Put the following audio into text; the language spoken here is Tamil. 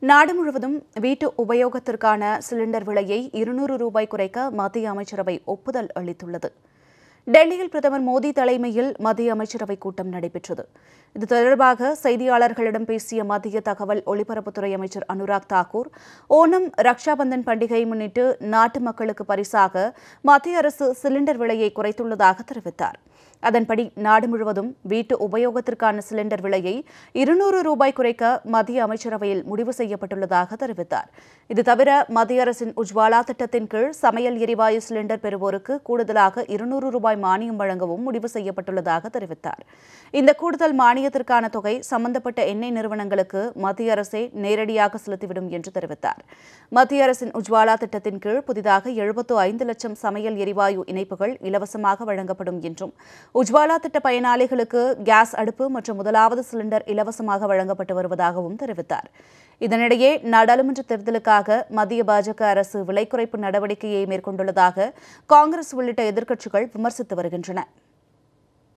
நாடு முழுவதும் வீட்டு உபயோகத்திற்கான சிலிண்டர் விலையை இருநூறு ரூபாய் குறைக்க மத்திய அமைச்சரவை ஒப்புதல் அளித்துள்ளது டெல்லியில் பிரதமர் மோடி தலைமையில் மத்திய அமைச்சரவை கூட்டம் நடைபெற்றது இது தொடர்பாக செய்தியாளர்களிடம் பேசிய மத்திய தகவல் ஒலிபரப்புத்துறை அமைச்சர் அனுராக் தாக்கூர் ஓணம் ரக்ஷாபந்தன் பண்டிகையை முன்னிட்டு நாட்டு மக்களுக்கு பரிசாக மத்திய அரசு சிலிண்டர் விலையை குறைத்துள்ளதாக தெரிவித்தார் அதன்படி நாடு முழுவதும் வீட்டு உபயோகத்திற்கான சிலிண்டர் விலையை இருநூறு ரூபாய் குறைக்க மத்திய அமைச்சரவையில் முடிவு செய்யப்பட்டுள்ளதாக தெரிவித்தார் இது தவிர மத்திய அரசின் உஜ்வாலா திட்டத்தின் கீழ் சமையல் எரிவாயு சிலிண்டர் பெறுவோருக்கு கூடுதலாக இருநூறு ரூபாய் மானியம் வழங்கவும் முடிவு செய்யப்பட்டுள்ளதாக தெரிவித்தார் இந்த கூடுதல் மானியத்திற்கான தொகை சம்பந்தப்பட்ட எண்ணெய் நிறுவனங்களுக்கு மத்திய அரசே நேரடியாக செலுத்திவிடும் என்று தெரிவித்தார் மத்திய அரசின் உஜ்வாலா திட்டத்தின் கீழ் புதிதாக எழுபத்து ஐந்து லட்சம் சமையல் எரிவாயு இணைப்புகள் இலவசமாக வழங்கப்படும் என்றும் உஜ்வாலா திட்ட பயனாளிகளுக்கு கேஸ் அடுப்பு மற்றும் முதலாவது சிலிண்டர் இலவசமாக வழங்கப்பட்டு வருவதாகவும் தெரிவித்தார் இதனிடையே நாடாளுமன்ற தேர்தலுக்காக மத்திய பாஜக அரசு விலை குறைப்பு நடவடிக்கையை மேற்கொண்டுள்ளதாக காங்கிரஸ் உள்ளிட்ட எதிர்க்கட்சிகள் விமர்சித்து வருகின்றன